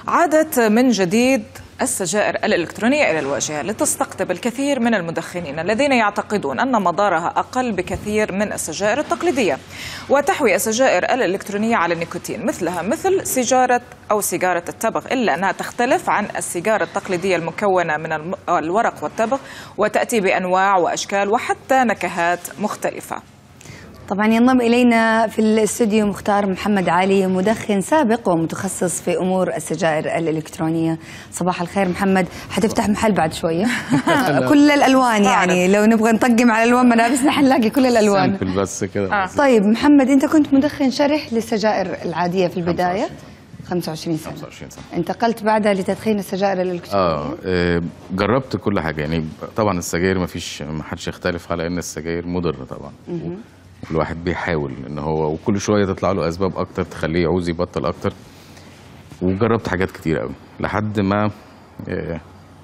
عادت من جديد السجائر الإلكترونية إلى الواجهة لتستقطب الكثير من المدخنين الذين يعتقدون أن مضارها أقل بكثير من السجائر التقليدية وتحوي السجائر الإلكترونية على النيكوتين مثلها مثل سيجارة أو سيجارة التبغ إلا أنها تختلف عن السيجارة التقليدية المكونة من الم- الورق والتبغ وتأتي بأنواع وأشكال وحتى نكهات مختلفة طبعا ينضم الينا في الاستوديو مختار محمد علي مدخن سابق ومتخصص في امور السجائر الالكترونيه صباح الخير محمد حتفتح محل بعد شويه كل الالوان يعني لو نبغى نطقم على الوان ملابسنا حنلاقي كل الالوان سامبل بس كده آه. طيب محمد انت كنت مدخن شرح للسجائر العاديه في البدايه 25 سنه 25 سنه انتقلت بعدها لتدخين السجائر الالكترونيه اه آه، جربت كل حاجه يعني طبعا السجاير ما فيش ما حدش يختلف على ان السجاير مضره طبعا الواحد بيحاول ان هو وكل شويه تطلع له اسباب اكتر تخليه يعوز يبطل اكتر وجربت حاجات كتير قوي لحد ما آه،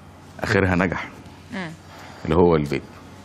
اخرها نجح اللي هو الفيب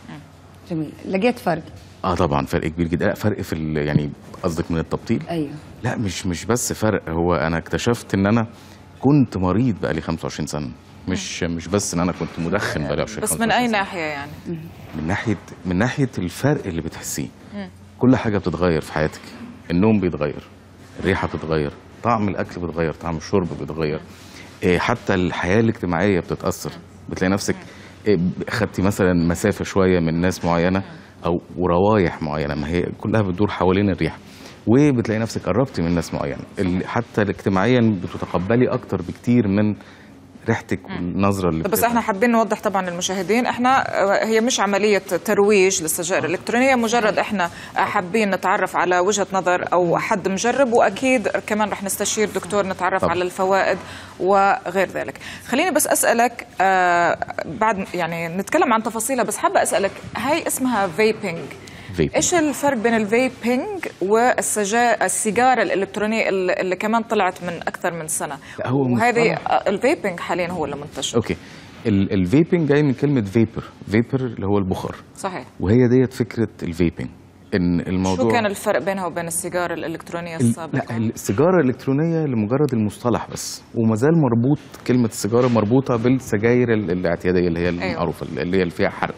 جميل لقيت فرق اه طبعا فرق كبير جدا لا فرق في ال- يعني قصدك من التبطيل ايوه لا مش مش بس فرق هو انا اكتشفت ان انا كنت مريض بقالي 25 سنه مش مش بس ان انا كنت مدخن بقالي 20 بس من 25 أي سنة. ناحية يعني؟ من ناحيه من ناحيه الفرق اللي بتحسيه كل حاجه بتتغير في حياتك النوم بيتغير الريحه بتتغير طعم الاكل بيتغير طعم الشرب بيتغير إيه حتى الحياه الاجتماعيه بتتاثر بتلاقي نفسك إيه خدتي مثلا مسافه شويه من ناس معينه او وروايح معينه ما هي كلها بتدور حوالين الريحه وبتلاقي نفسك قربتي من ناس معينه ال- حتى اجتماعيا بتتقبلي اكتر بكتير من ريحتك والنظره اللي بس بتبقى- احنا حابين نوضح طبعا للمشاهدين احنا آه، هي مش عمليه ترويج للسجائر الالكترونيه مجرد احنا آه، حابين نتعرف على وجهه نظر او حد مجرب واكيد كمان رح نستشير دكتور نتعرف طبعا. على الفوائد وغير ذلك خليني بس اسالك آه، بعد يعني نتكلم عن تفاصيلها بس حابه اسالك هاي اسمها فيبينج فيب. ايش الفرق بين الفيبينج والسجا السيجاره الالكترونيه اللي اللي كمان طلعت من اكثر من سنه لا، هو وهذه مصطلح. آه، الفيبينج حاليا هو اللي منتشر اوكي ال- الفيبنج جاي من كلمه فيبر فيبر اللي هو البخار صحيح وهي ديت فكره الفيبنج ان الموضوع شو كان الفرق بينها وبين السيجاره الالكترونيه ال- السابقه؟ لا السيجاره الالكترونيه لمجرد المصطلح بس وما زال مربوط كلمه السيجاره مربوطه بالسجاير ال- الاعتياديه اللي هي المعروفه اللي هي اللي فيها حرق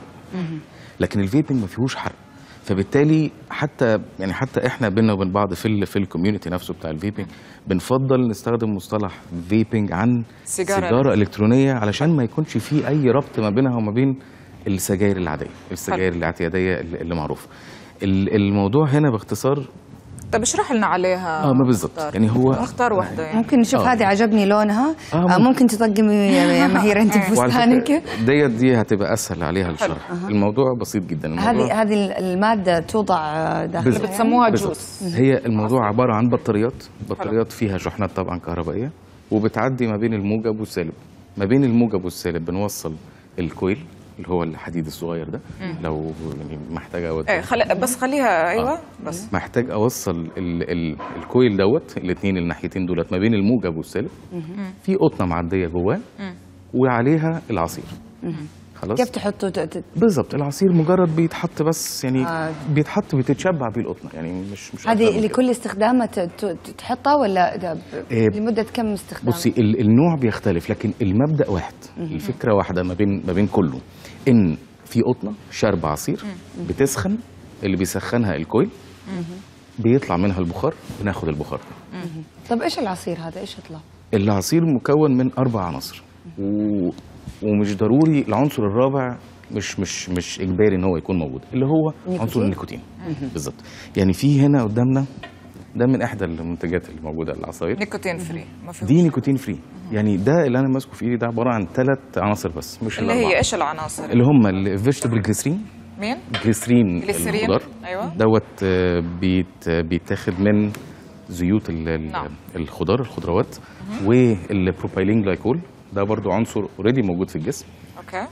لكن الفيبنج ما فيهوش حرق فبالتالي حتى يعني حتى احنا بينا وبين بعض في ال في الكوميونتي نفسه بتاع الفيبنج بنفضل نستخدم مصطلح فيبنج عن سيجارة. سيجاره الكترونيه علشان ما يكونش في اي ربط ما بينها وما بين السجاير العاديه السجاير الاعتياديه اللي اللي معروفه ال- الموضوع هنا باختصار طب اشرح لنا عليها اه ما بالظبط مختار. يعني هو مختار واحده يعني ممكن نشوف آه. هذه عجبني لونها آه، آه ممكن. ممكن تطقمي يا يا مهير انت وعلى بفستانك فكرة ديت دي هتبقى اسهل عليها الشرح الموضوع بسيط جدا هذه الموضوع هذه الماده توضع آه، داخل بالظبط. اللي بتسموها بالظبط. جوس هي الموضوع عباره عن بطاريات بطاريات فيها شحنات طبعا كهربائيه وبتعدي ما بين الموجب والسالب ما بين الموجب والسالب بنوصل الكويل اللي هو الحديد الصغير ده لو يعني محتاج أود... ايه خلي بس خليها ايوه آه. بس محتاج اوصل ال... ال... الكويل دوت الاثنين الناحيتين دولت ما بين الموجب والسالب في قطنه معديه جواه وعليها العصير خلاص كيف تحطوا ت- ت- بالظبط العصير مجرد بيتحط بس يعني آه. آه. بيتحط بتتشبع بيه القطنه يعني مش مش أكتر من هذه كده. لكل استخدامه ت- ت- تحطها ولا ده ب- إيه، لمده كم استخدام؟ بصي ال- النوع بيختلف لكن المبدا واحد الفكره واحده ما بين ما بين كله ان في قطنه شرب عصير بتسخن اللي بيسخنها الكويل بيطلع منها البخار بناخد البخار طب ايش العصير هذا ايش يطلع؟ العصير مكون من اربع عناصر و... ومش ضروري العنصر الرابع مش مش مش اجباري ان هو يكون موجود اللي هو نيكوتين؟ عنصر النيكوتين بالظبط يعني في هنا قدامنا ده من احدى المنتجات اللي موجوده العصاير نيكوتين فري ما في دي نيكوتين فري يعني ده اللي انا ماسكه في ايدي ده عباره عن ثلاث عناصر بس مش اللي الأربعة. هي ايش العناصر؟ اللي هم الفيجيتابل جليسرين مين؟ جليسرين جليسرين، الخضار أيوة. دوت آه، بيت بيتاخد من زيوت ال- ال- نعم. الخضار الخضروات والبروبايلين جلايكول ده برضو عنصر اوريدي موجود في الجسم اوكي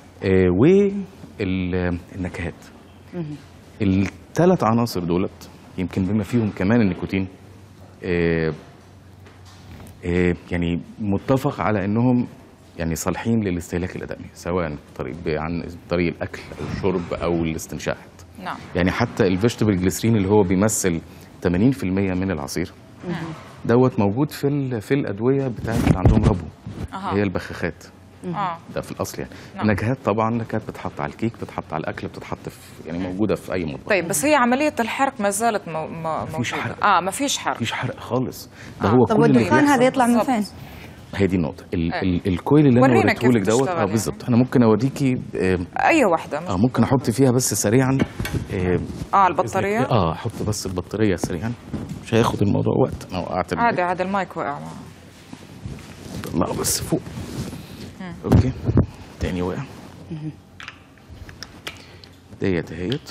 والنكهات الثلاث عناصر دولت يمكن بما فيهم كمان النيكوتين آه، آه، يعني متفق على انهم يعني صالحين للاستهلاك الادمي سواء طريق عن طريق الاكل او الشرب او الاستنشاق نعم يعني حتى الفيجيتابل جليسرين اللي هو بيمثل 80% من العصير دوت موجود في ال- في الادويه بتاعت اللي عندهم ربو أها. هي البخاخات اه ده في الاصل يعني نعم. النكهات طبعا نكهات بتحط على الكيك بتحط على الاكل بتتحط في يعني موجوده في اي مطبخ طيب بس هي عمليه الحرق ما زالت مو... ما مفيش موجوده حرق. اه ما فيش حرق مفيش حرق خالص ده آه. هو طب كل اللي والدخان بيحصل- هذا يطلع من بالضبط. فين؟ هي دي النقطه ال إيه. ال الكويل اللي انا ورينا كيف وريته لك دوت بتشتغل اه يعني. بالظبط انا ممكن اوريكي آه اي وحده آه، ممكن احط فيها بس سريعا آه اه البطاريه اه احط بس البطاريه سريعا مش هياخد الموضوع وقت انا وقعت عادي البيت. عادي المايك وقع لا بس فوق اوكي تاني وقع ديت اهيت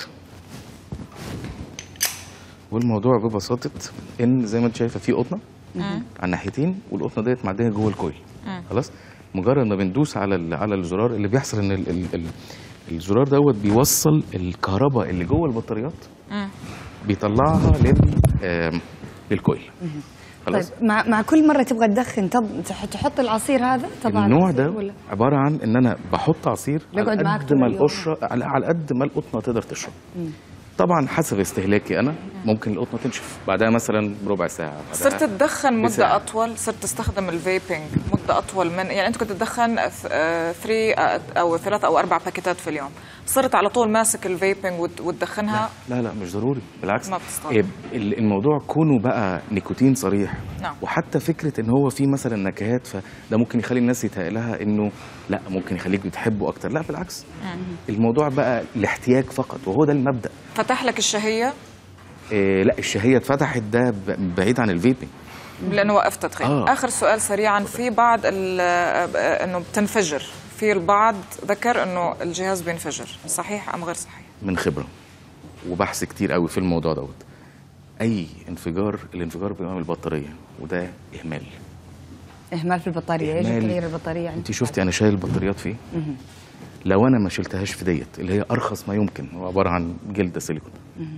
والموضوع ببساطه ان زي ما انت شايفه في قطنه على الناحيتين والقطنه ديت معديه جوه الكويل خلاص مجرد ما بندوس على ال- على الزرار اللي بيحصل ان ال ال ال الزرار دوت بيوصل الكهرباء اللي جوه البطاريات بيطلعها لل آم، للكويل طيب خلاص مع, مع كل مره تبغى تدخن طب تح- تحط العصير هذا طبعا النوع العصير ده ولا؟ عباره عن ان انا بحط عصير بيقعد على معاك قد طول ما اليوم. القشره على على قد ما القطنه تقدر تشرب طبعا حسب استهلاكي انا ممكن القطنه تنشف بعدها مثلا بربع ساعه بعدها صرت تدخن مده بساعة. اطول صرت تستخدم الفيبنج مده اطول من يعني انت كنت تدخن 3 او ثلاث او اربع باكيتات في اليوم صرت على طول ماسك الفيبنج وت- وتدخنها لا لا مش ضروري بالعكس ما بتستغرب. إيه، ال- الموضوع كونه بقى نيكوتين صريح نعم. وحتى فكره ان هو فيه مثلا نكهات فده ممكن يخلي الناس يتهيأ لها انه لا ممكن يخليك بتحبه اكتر لا بالعكس الموضوع بقى الاحتياج فقط وهو ده المبدا فتح لك الشهيه إيه لا الشهيه اتفتحت ده ب- بعيد عن الفيبنج لانه وقفت تدخين آه. اخر سؤال سريعا في بعض ال- آه، انه بتنفجر في البعض ذكر انه الجهاز بينفجر صحيح ام غير صحيح من خبره وبحث كتير قوي في الموضوع دوت اي انفجار الانفجار بيبقى من البطاريه وده اهمال اهمال في البطاريه ايش إهمال. تغيير البطاريه يعني انت شفتي انا شايل البطاريات فيه لو انا ما شلتهاش في ديت اللي هي ارخص ما يمكن هو عباره عن جلد سيليكون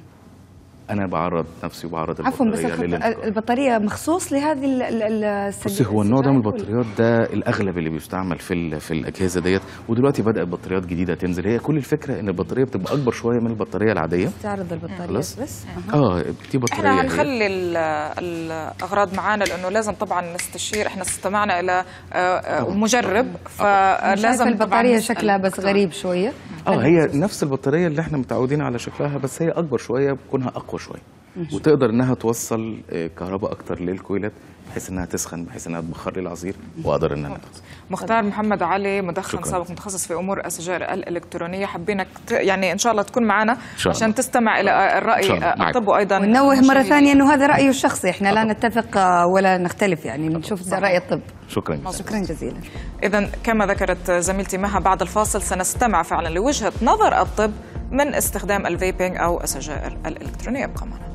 انا بعرض نفسي وبعرض عفوا بس البطاريه الخط- للانفجار البطاريه مخصوص لهذه ال- ال- ال- السج- بصي هو النوع ده من السجاير ولا؟ البطاريات ده الاغلب اللي بيستعمل في ال- في الاجهزه ديت ودلوقتي بدات بطاريات جديده تنزل هي كل الفكره ان البطاريه بتبقى اكبر شويه من البطاريه العاديه تعرض البطاريه خلاص. بس اه دي بطاريه احنا هي. هنخلي ال- الاغراض معانا لانه لازم طبعا نستشير احنا استمعنا الى آه، آه، مجرب فلازم شايفه طبعاً البطاريه نسأل شكلها بس دكتور. غريب شويه اه هي نفس البطاريه اللي احنا متعودين على شكلها بس هي اكبر شويه بكونها اقوى شويه وتقدر انها توصل آه، كهرباء اكتر للكويلات بحيث انها تسخن بحيث انها تبخر لي العصير واقدر ان انا أخذ. مختار محمد علي مدخن شكراً. سابق متخصص في امور السجائر الالكترونيه حابينك ت... يعني ان شاء الله تكون معنا شاء الله. عشان تستمع الى الراي إن شاء الله. معك. الطب وايضا وننوه مره المشاهدين. ثانيه انه هذا رايه الشخصي احنا لا نتفق آه، ولا نختلف يعني نشوف ده راي الطب شكرا جزيلا شكرا جزيلا إذا كما ذكرت زميلتي مها بعد الفاصل سنستمع فعلا لوجهة نظر الطب من استخدام الفيبينج أو السجائر الإلكترونية ابقى معنا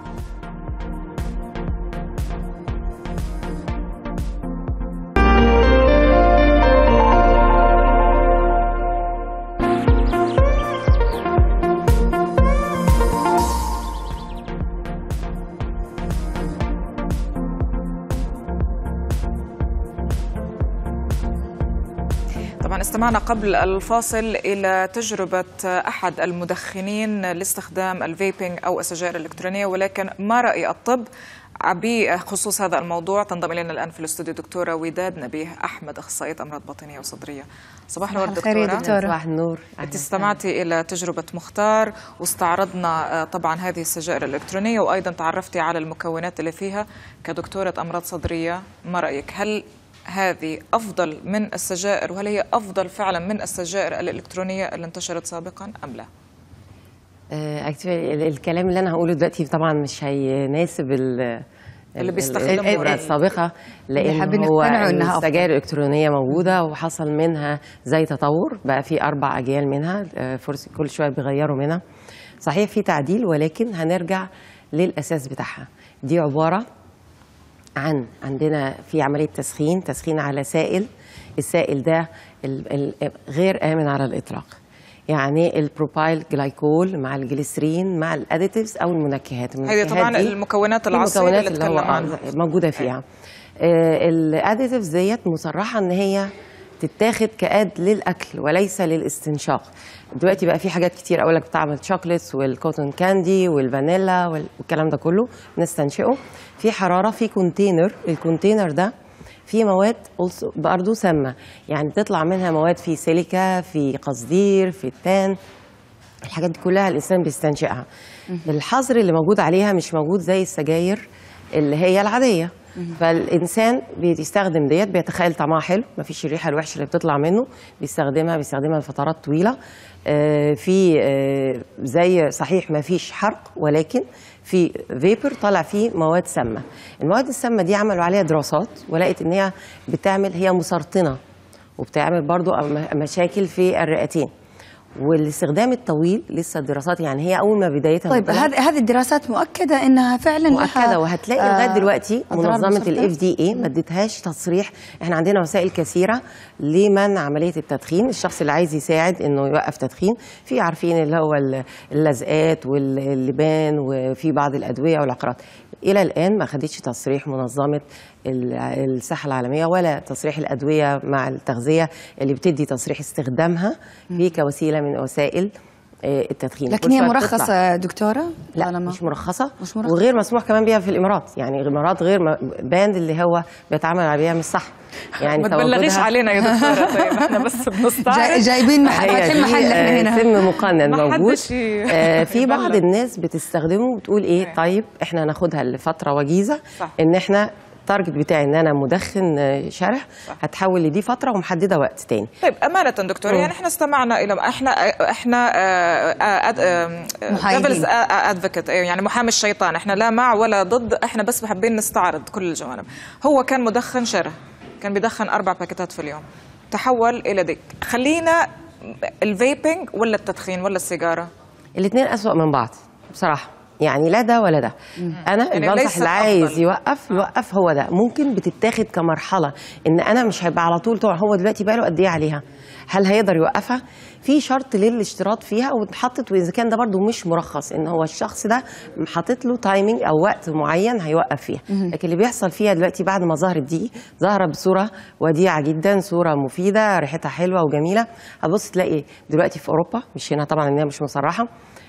طبعا استمعنا قبل الفاصل إلى تجربة أحد المدخنين لاستخدام الفيبينج أو السجائر الإلكترونية ولكن ما رأي الطب بخصوص هذا الموضوع تنضم إلينا الآن في الاستوديو دكتورة وداد نبيه أحمد أخصائية أمراض باطنية وصدرية صباح النور صباح الخير يا دكتورة دكتورة. صباح النور انت استمعتي الى تجربه مختار واستعرضنا آه، طبعا هذه السجائر الالكترونيه وايضا تعرفتي على المكونات اللي فيها كدكتوره امراض صدريه ما رايك هل هذه افضل من السجائر وهل هي افضل فعلا من السجائر الالكترونيه اللي انتشرت سابقا ام لا؟ اكشلي الكلام اللي انا هقوله دلوقتي طبعا مش هيناسب ال اللي ال- بيستخدموا ال- ال- ال- السابقه اللي حابين لان هو يقتنعوا إنها أفضل. السجائر الالكترونيه موجوده وحصل منها زي تطور بقى في اربع اجيال منها آه، فرص كل شويه بيغيروا منها صحيح في تعديل ولكن هنرجع للاساس بتاعها دي عباره عن عندنا في عمليه تسخين تسخين على سائل السائل ده ال- ال- غير امن على الاطلاق يعني البروبايل جلايكول مع الجليسرين مع الاديتيفز او المنكهات هذه المنكهات طبعا دي المكونات في العصير المكونات اللي اللي هو تكلم عنها آه موجوده فيها الاديتيفز ديت مصرحه ان هي تتاخد كاد للاكل وليس للاستنشاق دلوقتي بقى في حاجات كتير اقول لك بتعمل شوكليتس والكوتون كاندي والفانيلا والكلام ده كله نستنشقه في حراره في كونتينر الكونتينر ده في مواد also برضه سامه يعني بتطلع منها مواد في سيليكا في قصدير في التان الحاجات دي كلها الانسان بيستنشقها الحظر اللي موجود عليها مش موجود زي السجاير اللي هي العاديه فالانسان بيستخدم ديت بيتخيل طعمها حلو مفيش الريحه الوحشه اللي بتطلع منه بيستخدمها بيستخدمها لفترات طويله آه، في آه، زي صحيح مفيش حرق ولكن في فيبر طالع فيه مواد سامه المواد السامه دي عملوا عليها دراسات ولقيت ان هي بتعمل هي مسرطنه وبتعمل برضو أم- مشاكل في الرئتين والاستخدام الطويل لسه الدراسات يعني هي اول ما بدايتها طيب طلعت هذه هذه الدراسات مؤكده انها فعلا لها مؤكده وهتلاقي لغايه آه، دلوقتي أضرار منظمه مسرطنة؟ الاف دي اي ما ادتهاش تصريح احنا عندنا وسائل كثيره لمنع عمليه التدخين الشخص اللي عايز يساعد انه يوقف تدخين في عارفين اللي هو ال- اللزقات واللبان وفي بعض الادويه والعقارات الى الان ما خدتش تصريح منظمه ال- الصحه العالميه ولا تصريح الادويه مع التغذيه اللي بتدي تصريح استخدامها في كوسيله من وسائل آه، التدخين لكن كل هي شوية مرخصه بتطلع. يا دكتوره لا طالما- مش مرخصة مش مرخصة. وغير مسموح كمان بيها في الامارات يعني الامارات غير م- باند اللي هو بيتعامل عليها مش صح يعني ما تبلغيش تواجدها- علينا يا دكتوره طيب احنا بس جاي بنستعرض جايبين مح- هي فاتحين دي، محل احنا آه، هنا سم مقنن ما موجود حدش ي- آه، في يبلغ. بعض الناس بتستخدمه وتقول ايه طيب احنا ناخدها لفتره وجيزه صح. ان احنا التارجت بتاعي ان انا مدخن آه، شرح هتحول لدي فتره ومحدده وقت تاني طيب امانه دكتور يعني احنا استمعنا الى احنا احنا محايدين. ادفوكيت يعني محامي الشيطان احنا لا مع ولا ضد احنا بس حابين نستعرض كل الجوانب هو كان مدخن شره كان بيدخن اربع باكيتات في اليوم تحول الى ديك خلينا الفيبنج ولا التدخين ولا السيجاره الاثنين أسوأ من بعض بصراحة يعني لا ده ولا ده انا يعني اللي ليس بنصح اللي عايز أفضل. يوقف يوقف هو ده ممكن بتتاخد كمرحله ان انا مش هيبقى على طول طبعا هو دلوقتي بقى له قد ايه عليها هل هيقدر يوقفها في شرط للاشتراط فيها واتحطت واذا كان ده برضو مش مرخص ان هو الشخص ده حاطط له تايمينج او وقت معين هيوقف فيها لكن اللي بيحصل فيها دلوقتي بعد ما ظهرت دي ظاهره بصوره وديعه جدا صوره مفيده ريحتها حلوه وجميله هتبص تلاقي دلوقتي في اوروبا مش هنا طبعا ان هي مش مصرحه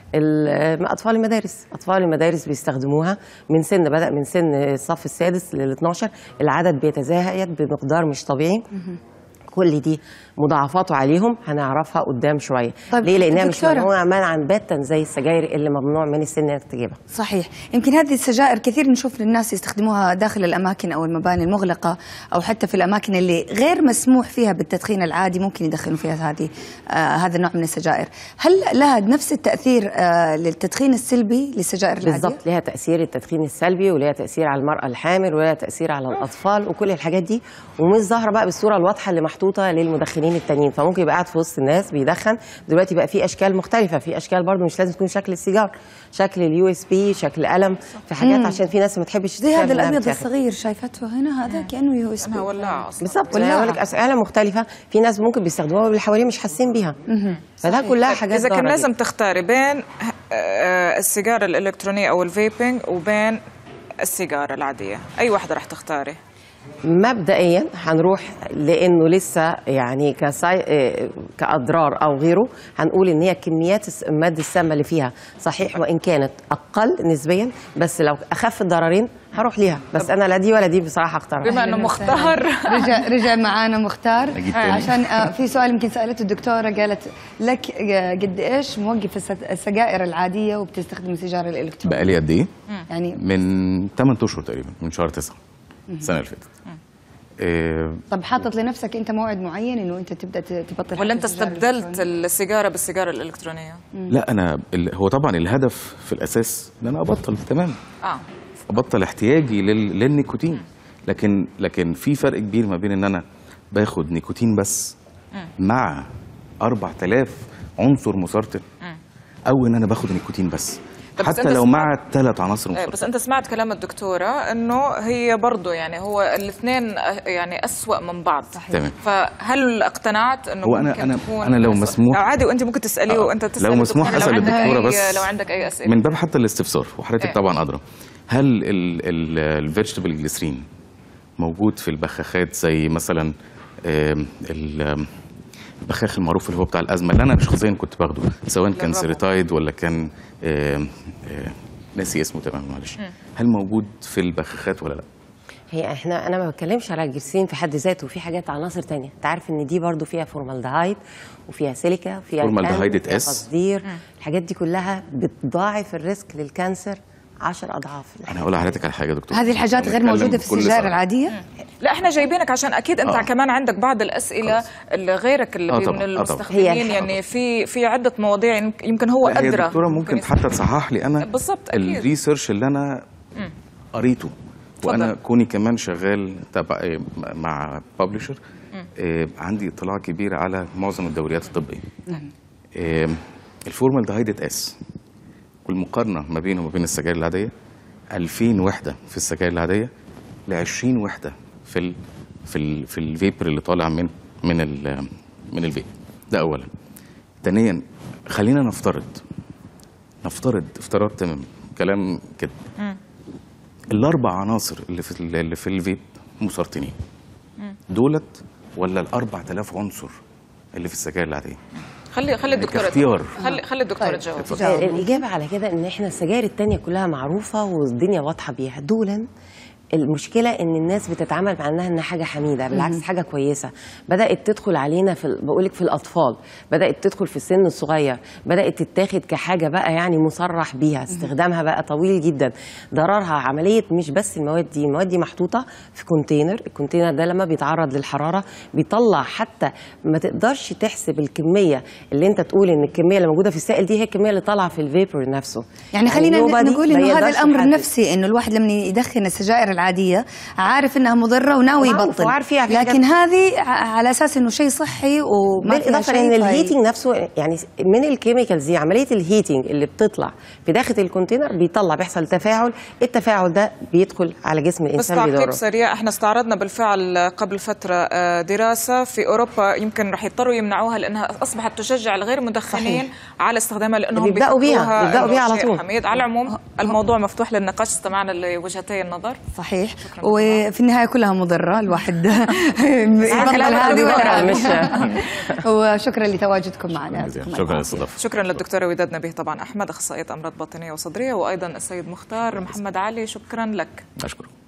ال- اطفال المدارس اطفال المدارس بيستخدموها من سن بدا من سن الصف السادس لل 12 العدد بيتزايد بمقدار مش طبيعي كل دي مضاعفاته عليهم هنعرفها قدام شويه طيب، ليه لانها مش دكتورة. ممنوعه منعا باتا زي السجاير اللي ممنوع من السن انك تجيبها صحيح يمكن هذه السجائر كثير نشوف الناس يستخدموها داخل الأماكن أو المباني المغلقة أو حتى في الأماكن اللي غير مسموح فيها بالتدخين العادي ممكن يدخنوا فيها هذه آه هذا النوع من السجائر هل لها نفس التأثير آه للتدخين السلبي للسجائر العادية؟ بالظبط ليها تاثير التدخين السلبي وليها تاثير على المراه الحامل وليها تاثير على الاطفال وكل الحاجات دي ومش ظاهره بقى بالصوره الواضحه اللي محطوطه للمدخنين التانيين فممكن يبقى قاعد في وسط الناس بيدخن دلوقتي بقى في اشكال مختلفه في اشكال برضو مش لازم تكون شكل السيجار شكل اليو اس بي شكل قلم في حاجات عشان في ناس ما تحبش زي هذا تتخيل إنها الأبيض بتاخد. الصغير شايفته هنا هذا كأنه يو اس بي انا ولع اصلا بالظبط ولا- ولا اقول لك اسئله مختلفه في ناس ممكن بيستخدموها واللي حواليه مش حاسين بيها فده كلها حاجات اذا كان ضارة لازم جداً. تختاري بين آه، السيجاره الالكترونيه او الفيبنج وبين السيجاره العاديه اي واحده رح تختاري مبدئيا هنروح لانه لسه يعني كساي... آه، كاضرار او غيره هنقول ان هي كميات الس- الماده السامه اللي فيها صحيح وان كانت اقل نسبيا بس لو اخف الضررين هروح ليها بس انا لا دي ولا دي بصراحه اختارها بما انه مختار رجع رجع معانا مختار أجيب تاني. عشان آه، في سؤال يمكن سالته الدكتوره قالت لك آه، قد ايش موقف الس- السجائر العاديه وبتستخدم السيجاره الالكترونيه بقالي قد ايه؟ يعني من 8 اشهر تقريبا من شهر 9 السنه اللي فاتت آه، طب حاطط لنفسك انت موعد معين انه انت تبدا ت- تبطل ولا حتى انت السيجارة استبدلت الإلكترونية؟ السيجاره بالسيجاره الالكترونيه لا انا ال- هو طبعا الهدف في الاساس ان انا ابطل تمام اه ابطل احتياجي لل... للنيكوتين لكن لكن في فرق كبير ما بين ان انا باخد نيكوتين بس مع 4000 عنصر مسرطن او ان انا باخد نيكوتين بس طب بس حتى أنت لو سمعت- مع ثلاث عناصر إيه، مسرطن بس انت سمعت كلام الدكتوره انه هي برضه يعني هو الاثنين آه، يعني اسوأ من بعض صحيح تمام. فهل اقتنعت انه هو أنا- ممكن أنا- تكون أنا لو أسوأ؟ مسموح- أو عادي وانت ممكن تساليه آه، وانت لو تسال مسموح الدكتورة أسأل لو عندك الدكتورة أي- بس لو عندك اي اسئله من باب حتى الاستفسار وحضرتك إيه. طبعا ادرى هل الفيجيتابل جليسرين موجود في البخاخات زي مثلا آم، ال- آم، البخاخ المعروف اللي هو بتاع الازمه اللي انا شخصيا كنت باخده سواء كان للربو. سيريتايد ولا كان آم، آم، ناسي اسمه تمام معلش هل موجود في البخاخات ولا لا؟ هي احنا انا ما بتكلمش على الجرسين في حد ذاته في حاجات عناصر تانية انت عارف ان دي برضو فيها فورمالدهايد وفيها سيليكا وفيها فورمالدهايد الكان، وفيها اس. تصدير الحاجات دي كلها بتضاعف الريسك للكانسر 10 اضعاف انا هقول لحضرتك على حاجه يا دكتور هذه الحاجات غير بنتكلم موجوده في بكل السجائر صراحة. العاديه لا احنا جايبينك عشان اكيد انت آه. كمان عندك بعض الاسئله اللي غيرك اللي آه بي- طبعاً، من آه طبعاً. المستخدمين هي يعني في في عده مواضيع يمكن- يمكن هو لا، هي ادرى الدكتوره ممكن يس- حتى تصحح لي انا بالظبط، أكيد. الريسيرش اللي انا قريته وانا اتفضل. كوني كمان شغال تبع إيه، مع ببلشر عندي اطلاع كبير على معظم الدوريات الطبيه إيه، الفورمالدهايد اس والمقارنه ما بينه وما بين السجاير العاديه 2000 وحده في السجاير العاديه ل 20 وحده في ال في ال في الفيبر اللي طالع من من ال من الفيب ده اولا ثانيا خلينا نفترض نفترض افتراض تمام كلام كده الاربع عناصر اللي في اللي في الفيب مسرطنين دولت ولا ال 4000 عنصر اللي في السجاير العاديه خلي خلي الدكتوره كاختيار. خلي خلي الدكتوره طيب. تجاوب اتفضل. جاوب. الإجابة على كده إن إحنا السجاير التانية كلها معروفة والدنيا واضحة بيها دولا المشكلة إن الناس بتتعامل مع إنها إنها حاجة حميدة بالعكس حاجة كويسة بدأت تدخل علينا في ال- بقولك في الأطفال بدأت تدخل في السن الصغير بدأت تتاخد كحاجة بقى يعني مصرح بيها استخدامها بقى طويل جدا ضررها عملية مش بس المواد دي المواد دي محطوطة في كونتينر الكونتينر ده لما بيتعرض للحرارة بيطلع حتى ما تقدرش تحسب الكمية اللي انت تقول ان الكمية اللي موجودة في السائل دي هي الكمية اللي طالعة في الفيبر نفسه يعني خلينا nobody نقول ما انه هذا يقدرش الامر يحدد. النفسي انه الواحد لما يدخن السجائر العاديه عارف انها مضره وناوي وعارف- يبطل وعارف فيها في لكن حاجات- هذه ع- على اساس انه شيء صحي وما فيها بالاضافه شيء لان فهي- الهيتنج نفسه يعني من الكيميكالز دي عمليه الهيتنج اللي بتطلع في داخل الكونتينر بيطلع بيحصل تفاعل التفاعل ده بيدخل على جسم بس الانسان تعقيب بيضره سريع احنا استعرضنا بالفعل قبل فتره آه، دراسه في اوروبا يمكن رح يضطروا يمنعوها لانها اصبحت تشجع الغير مدخنين صحيح. على استخدامها لانهم بيبدأوا بيها، بيفكروها بيبدأوا إنه بيها على شيء طول. حميد على العموم الموضوع مفتوح للنقاش استمعنا لوجهتي النظر صحيح وفي النهايه كلها مضره الواحد يبطل كلام هذه الدكتورة ولا مش وشكرا لتواجدكم معنا شكرا للاستضافه شكرا للدكتوره وداد نبيه طبعا احمد اخصائيه امراض باطنيه وصدريه وايضا السيد مختار محمد علي شكرا لك اشكرك